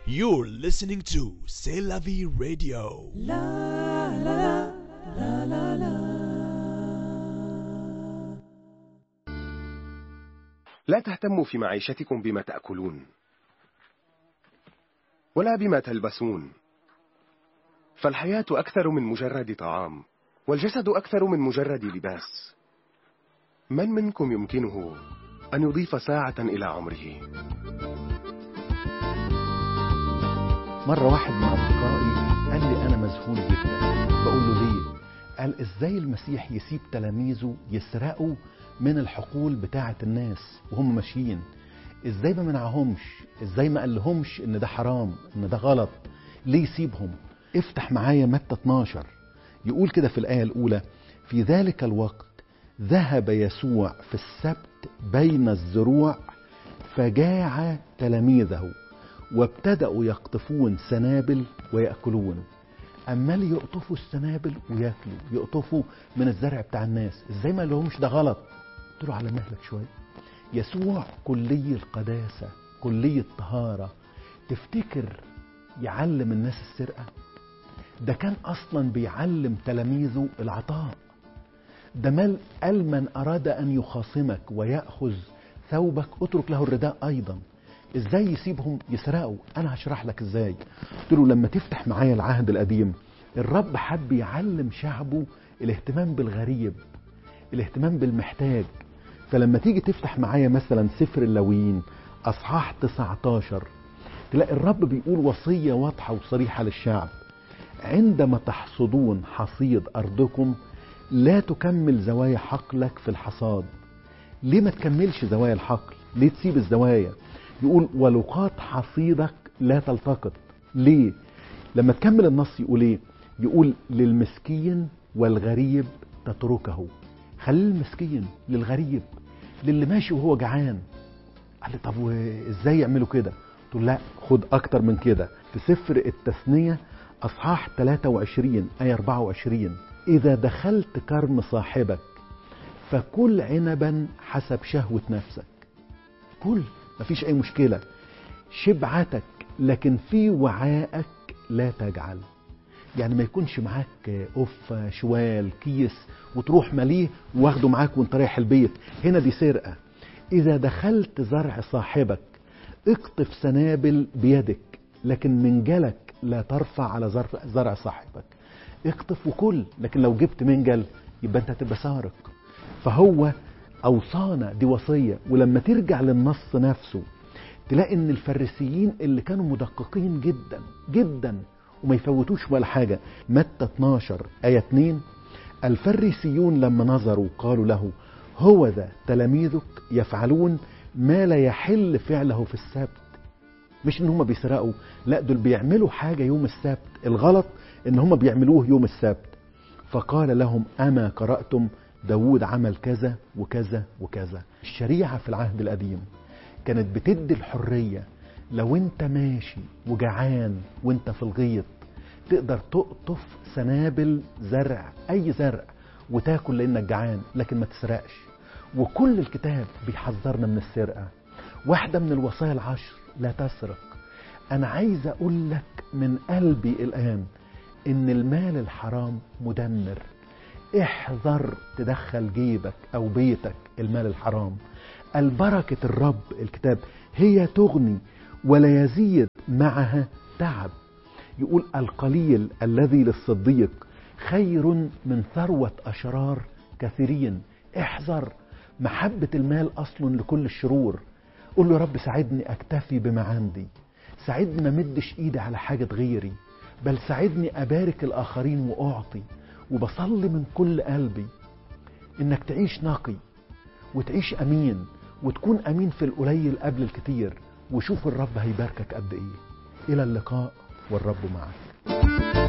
You're listening to C'est la vie radio. لا تهتموا في معيشتكم بما تأكلون ولا بما تلبسون فالحياة أكثر من مجرد طعام والجسد أكثر من مجرد لباس من منكم يمكنه أن يضيف ساعة إلى عمره مرة واحد من أصدقائي قال لي أنا مذهول جدا بقول له ليه؟ قال إزاي المسيح يسيب تلاميذه يسرقوا من الحقول بتاعة الناس وهم ماشيين إزاي ما منعهمش إزاي ما قالهمش إن ده حرام إن ده غلط ليه يسيبهم افتح معايا متى 12 يقول كده في الآية الأولى في ذلك الوقت ذهب يسوع في السبت بين الزروع فجاع تلاميذه وابتدأوا يقطفون سنابل ويأكلون أمال يقطفوا السنابل وياكلوا يقطفوا من الزرع بتاع الناس ازاي ما لهمش ده غلط قلت له على مهلك شوية يسوع كلي القداسة كلي الطهارة تفتكر يعلم الناس السرقة ده كان أصلا بيعلم تلاميذه العطاء ده مال قال من أراد أن يخاصمك ويأخذ ثوبك اترك له الرداء أيضا ازاي يسيبهم يسرقوا انا هشرح لك ازاي قلت له لما تفتح معايا العهد القديم الرب حب يعلم شعبه الاهتمام بالغريب الاهتمام بالمحتاج فلما تيجي تفتح معايا مثلا سفر اللاويين اصحاح 19 تلاقي الرب بيقول وصيه واضحه وصريحه للشعب عندما تحصدون حصيد ارضكم لا تكمل زوايا حقلك في الحصاد ليه ما تكملش زوايا الحقل ليه تسيب الزوايا يقول ولقاط حصيدك لا تلتقط ليه لما تكمل النص يقول ايه يقول للمسكين والغريب تتركه خلي المسكين للغريب للي ماشي وهو جعان قال لي طب وازاي يعملوا كده قلت له لا خد اكتر من كده في سفر التثنية اصحاح 23 ايه 24 اذا دخلت كرم صاحبك فكل عنبا حسب شهوة نفسك كل مفيش اي مشكلة شبعتك لكن في وعائك لا تجعل يعني ما يكونش معاك قفة شوال كيس وتروح مليه واخده معاك وانت رايح البيت هنا دي سرقة اذا دخلت زرع صاحبك اقطف سنابل بيدك لكن منجلك لا ترفع على زرع, زرع صاحبك اقطف وكل لكن لو جبت منجل يبقى انت هتبقى سارق فهو اوصانا دي وصيه ولما ترجع للنص نفسه تلاقي ان الفريسيين اللي كانوا مدققين جدا جدا وما يفوتوش ولا حاجه متى 12 ايه 2 الفريسيون لما نظروا قالوا له هو ذا تلاميذك يفعلون ما لا يحل فعله في السبت مش ان هم بيسرقوا لا دول بيعملوا حاجه يوم السبت الغلط ان هم بيعملوه يوم السبت فقال لهم اما قراتم داود عمل كذا وكذا وكذا الشريعة في العهد القديم كانت بتدي الحرية لو انت ماشي وجعان وانت في الغيط تقدر تقطف سنابل زرع اي زرع وتاكل لانك جعان لكن ما تسرقش وكل الكتاب بيحذرنا من السرقة واحدة من الوصايا العشر لا تسرق انا عايز اقول لك من قلبي الان ان المال الحرام مدمر احذر تدخل جيبك او بيتك المال الحرام البركة الرب الكتاب هي تغني ولا يزيد معها تعب يقول القليل الذي للصديق خير من ثروة أشرار كثيرين احذر محبة المال أصل لكل الشرور قل له رب ساعدني أكتفي بما عندي ساعدني ما مدش إيدي على حاجة غيري بل ساعدني أبارك الآخرين وأعطي وبصلي من كل قلبي انك تعيش نقي وتعيش امين وتكون امين في القليل قبل الكتير وشوف الرب هيباركك قد ايه الى اللقاء والرب معك